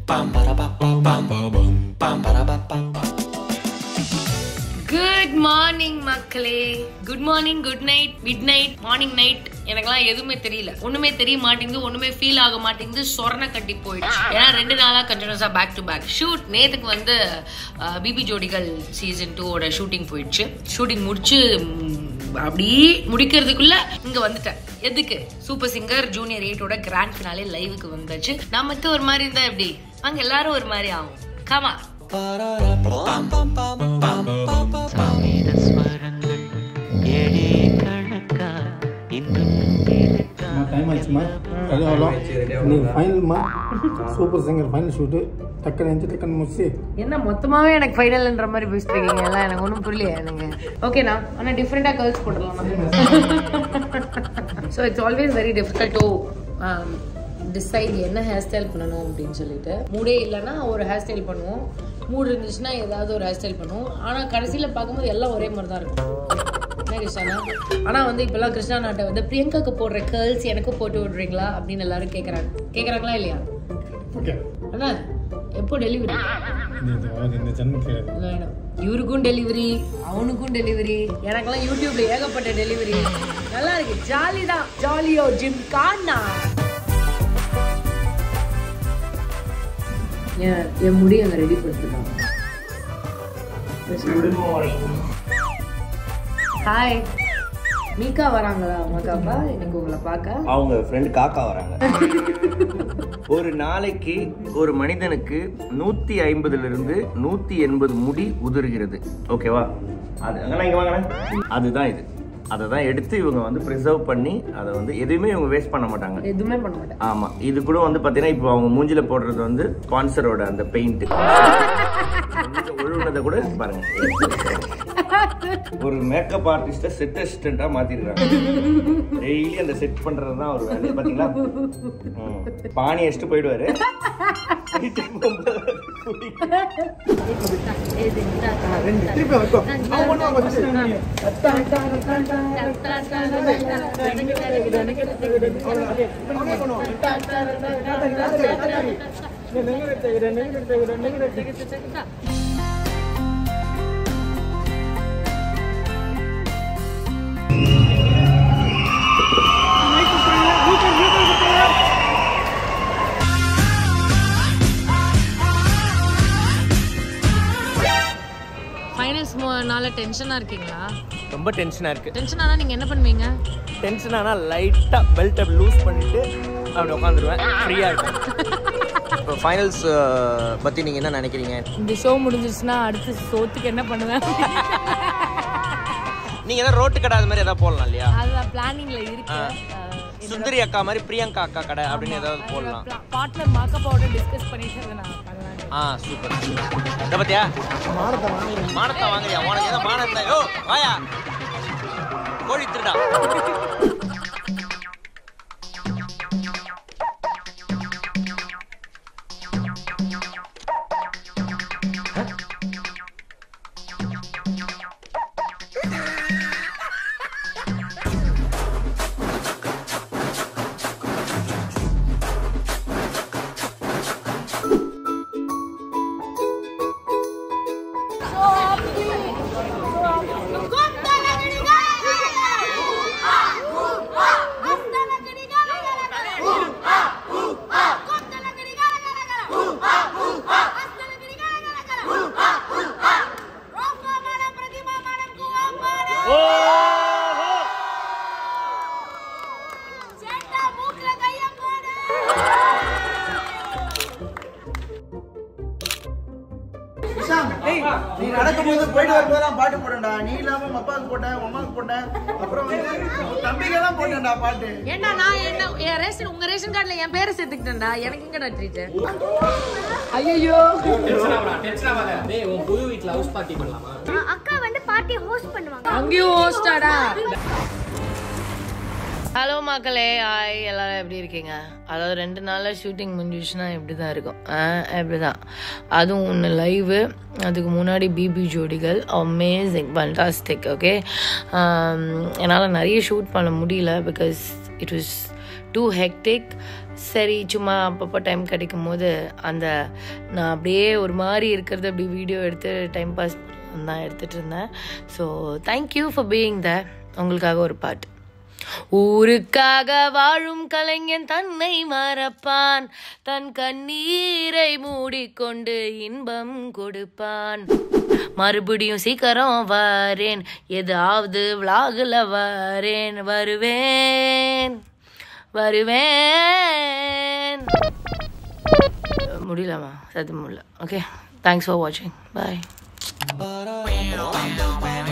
Good morning மக்களே good morning good night midnight morning night எனக்கெல்லாம் எதுவுமே தெரியல ஒண்ணுமே தெரிய மாட்டேங்குது ஒண்ணுமே ஃபீல் ஆக மாட்டேங்குது சொரண கட்டி போயிடுச்சு ஏன்னா ரெண்டு நாளா கண்டினியூஸா பேக் டு பேக் ஷூட் நேத்துக்கு வந்து பிபி ஜோடிகள் சீசன் டூவோட ஷூட்டிங் போயிடுச்சு ஷூட்டிங் முடிச்சு ம், அப்படி முடிக்கிறதுக்குள்ள இங்க வந்துட்டேன் எதுக்கு சூப்பர் சிங்கர் ஜூனியர் எயிட்டோட கிராண்ட் ஃபினாலே லைவுக்கு வந்தாச்சு நமக்கு ஒரு மாதிரி இருந்தா எப்படி அங்க எல்லாரும் ஒரு மாதிரி ஆகும் கமா ஸ்வரங்கள் ஏழே கணக்கா இன்னும் இருக்கா டைம் ஆச்சுமா ஹலோ ஹலோ நீங்கள் ஃபைனல்மா சூப்பர் சிங்கர் ஃபைனல் ஷூட்டு டக்குன்னு எந்த டக்குன்னு முடிச்சு என்ன மொத்தமாவே எனக்கு ஃபைனல்ன்ற மாதிரி பேசிட்டு இருக்கீங்க எல்லாம் எனக்கு ஒன்றும் புரியலையே எனக்கு ஓகேண்ணா ஆனால் டிஃப்ரெண்டாக கேர்ள்ஸ் போட்டுடலாம் so it's always very difficult to decide என்ன ஹேர் ஸ்டைல் பண்ணணும் அப்படின்னு சொல்லிட்டு மூடே இல்லைன்னா ஒரு ஹேர் ஸ்டைல் பண்ணுவோம் மூடு இருந்துச்சுன்னா ஏதாவது ஒரு ஹேர் ஸ்டைல் பண்ணுவோம் ஆனால் கடைசியில் பார்க்கும்போது எல்லாம் ஒரே மாதிரி தான் இருக்கும் என்ன கிருஷ்ணா ஆனால் வந்து இப்போல்லாம் கிருஷ்ணா நாட்டை வந்து பிரியங்காக்கு போடுற கேர்ள்ஸ் எனக்கும் போட்டு விடுறீங்களா அப்படின்னு எல்லாரும் கேட்குறாங்க கேட்குறாங்களா இல்லையா ஓகே அண்ணா எப்போ டெலிவரி இந்த இந்த ஜென்மத்தில் வேணும் இவருக்கும் டெலிவரி அவனுக்கும் டெலிவரி எனக்கெல்லாம் யூடியூப்ல ஏகப்பட்ட டெலிவரி நல்லா இருக்கு ஜாலி தான் ஜாலியோ ஜிம் கானா என் என் முடி அங்கே ரெடி பண்ணிருக்காங்க ஹாய் மீகா வராங்களா மகாப்பா எனக்கு உங்களை பார்க்க அவங்க ஃப்ரெண்டு காக்கா வராங்க ஒரு நாளைக்கு ஒரு மனிதனுக்கு நூத்தி ஐம்பதுல இருந்து நூத்தி எண்பது முடி உதிர்கிறது ஓகேவா அது அங்கெல்லாம் இங்க வாங்க அதுதான் இது அதை தான் எடுத்து இவங்க வந்து ப்ரிசர்வ் பண்ணி அதை வந்து எதுவுமே இவங்க வேஸ்ட் பண்ண மாட்டாங்க எதுவுமே பண்ண மாட்டேன் ஆமா இது கூட வந்து பாத்தீங்கன்னா இப்போ அவங்க மூஞ்சில போடுறது வந்து ஸ்பான்சரோட அந்த பெயிண்ட் ஒழுகுனதை கூட பாருங்க ஒரு மேக்கப் ஆர்டிஸ்ட செட் அசிஸ்டண்டா மாத்திருக்காங்க டெய்லி அந்த செட் பண்றது தான் ஒரு வேலை பாத்தீங்களா ம். பானி அடிச்சுட்டு போயிடுவாரு வீட்டுக்கு போகும்போது குடி. திருப்பி வைக்கோ அவங்க ஒண்ணு அவங்க வச்சு ஃபைனல்ஸ்னால டென்ஷனா இருக்கீங்களா ரொம்ப டென்ஷனா இருக்கு டென்ஷன் ஆனா நீங்க என்ன பண்ணுவீங்க டென்ஷன் ஆனா லைட்டா பெல்ட் அப்படி லூஸ் பண்ணிட்டு அப்படி உட்காந்துருவேன் ஃப்ரீயா இருக்கும் இப்போ ஃபைனல்ஸ் பத்தி நீங்க என்ன நினைக்கிறீங்க இந்த ஷோ முடிஞ்சிருச்சுன்னா அடுத்து சோத்துக்கு என்ன பண்ணுவேன் நீங்க ஏதாவது ரோட்டு கடை அது மாதிரி ஏதாவது போடலாம் இல்லையா அதுதான் பிளானிங்ல இருக்கு சுந்தரி அக்கா மாதிரி பிரியங்கா அக்கா கடை அப்படின்னு ஏதாவது போடலாம் பார்ட்னர் மாக்கப்பாவோட டிஸ்கஸ் பண்ணிட்டு அதை நான் பண்ணலாம் ஆ சூப்பர் இதை பத்தியா மானத்தை வாங்குறியா உனக்கு ஏதோ மானம் இருந்தா யோ வாயா கோழி திருடா நீ நடக்கும்போது போயிட்டு வரும்போதெல்லாம் பாட்டு போட்டேன்டா நீ இல்லாம உங்க அப்பாவுக்கு போட்டேன் உங்க அம்மாவுக்கு போட்டேன் அப்புறம் வந்து உங்க தம்பிக்கு தான் போட்டேன்டா பாட்டு ஏன்னா நான் என்ன என் ரேஷன் உங்க ரேஷன் கார்டுல என் பேரை சேர்த்துக்கிட்டேன்டா எனக்கு எங்கடா ட்ரீட் ஐயோ அக்கா வந்து பார்ட்டி ஹோஸ்ட் பண்ணுவாங்க அங்கேயும் ஹோஸ்டாடா ஹலோ மக்களே ஹாய் எல்லாரும் எப்படி இருக்கீங்க அதாவது ரெண்டு நாளில் ஷூட்டிங் முடிஞ்சிச்சுன்னா இப்படி தான் இருக்கும் இப்படி தான் அதுவும் ஒன்று லைவு அதுக்கு முன்னாடி பிபி ஜோடிகள் அமேசிங் ஃபண்டாஸ்டிக் ஓகே என்னால் நிறைய ஷூட் பண்ண முடியல because it was too hectic சரி சும்மா அப்பப்போ டைம் கிடைக்கும் போது அந்த நான் அப்படியே ஒரு மாதிரி இருக்கிறது அப்படி வீடியோ எடுத்து டைம் பாஸ் தான் எடுத்துகிட்டு இருந்தேன் so thank you for being the உங்களுக்காக ஒரு பாட்டு ஊருக்காக வாழும் கலைஞன் தன்னை மறப்பான் தன் கண்ணீரை மூடிக்கொண்டு இன்பம் கொடுப்பான் மறுபடியும் சீக்கிரம் வரேன் ஏதாவது விலாகுல வரேன் வருவேன் வருவேன் முடியலம்மா சத்தியம் முடியல ஓகே தேங்க்ஸ் ஃபார் வாட்சிங் பாய்